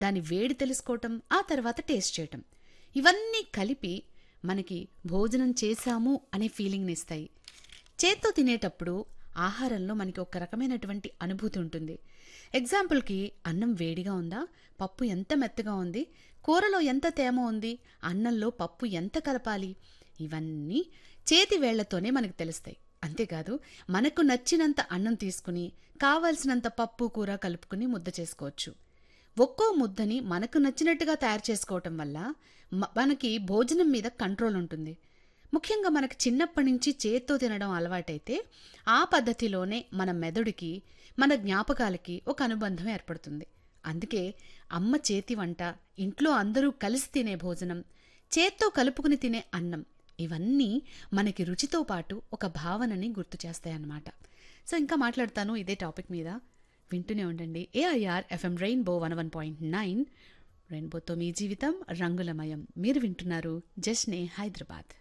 దాని వేడి తెలుసుకోవటం ఆ తర్వాత టేస్ట్ చేయటం ఇవన్నీ కలిపి మనకి భోజనం చేశాము అనే ఫీలింగ్ని ఇస్తాయి చేత్తో తినేటప్పుడు ఆహారంలో మనకి ఒక రకమైనటువంటి అనుభూతి ఉంటుంది ఎగ్జాంపుల్కి అన్నం వేడిగా ఉందా పప్పు ఎంత మెత్తగా ఉంది కూరలో ఎంత తేమ ఉంది అన్నంలో పప్పు ఎంత కలపాలి ఇవన్నీ చేతి వేళ్లతోనే మనకు తెలుస్తాయి అంతేకాదు మనకు నచ్చినంత అన్నం తీసుకుని కావలసినంత పప్పు కూర కలుపుకుని ముద్ద చేసుకోవచ్చు ఒక్కో ముద్దని మనకు నచ్చినట్టుగా తయారు చేసుకోవటం వల్ల మ- మనకి భోజనం మీద కంట్రోల్ ఉంటుంది ముఖ్యంగా మనకు చిన్నప్పటి నుంచి చేత్తో తినడం అలవాటైతే ఆ పద్ధతిలోనే మన మెదడుకి మన జ్ఞాపకాలకి ఒక అనుబంధం ఏర్పడుతుంది అందుకే అమ్మ చేతి వంట ఇంట్లో అందరూ కలిసి తినే భోజనం చేత్తో కలుపుకుని తినే అన్నం ఇవన్నీ మనకి రుచితో పాటు ఒక భావనని గుర్తు చేస్తాయన్నమాట సో ఇంకా మాట్లాడతాను ఇదే టాపిక్ మీద వింటూనే ఉండండి AIR FM rainbow one one point nine రెయిన్బోతో మీ జీవితం రంగులమయం మీరు వింటున్నారు జస్నే హైదరాబాద్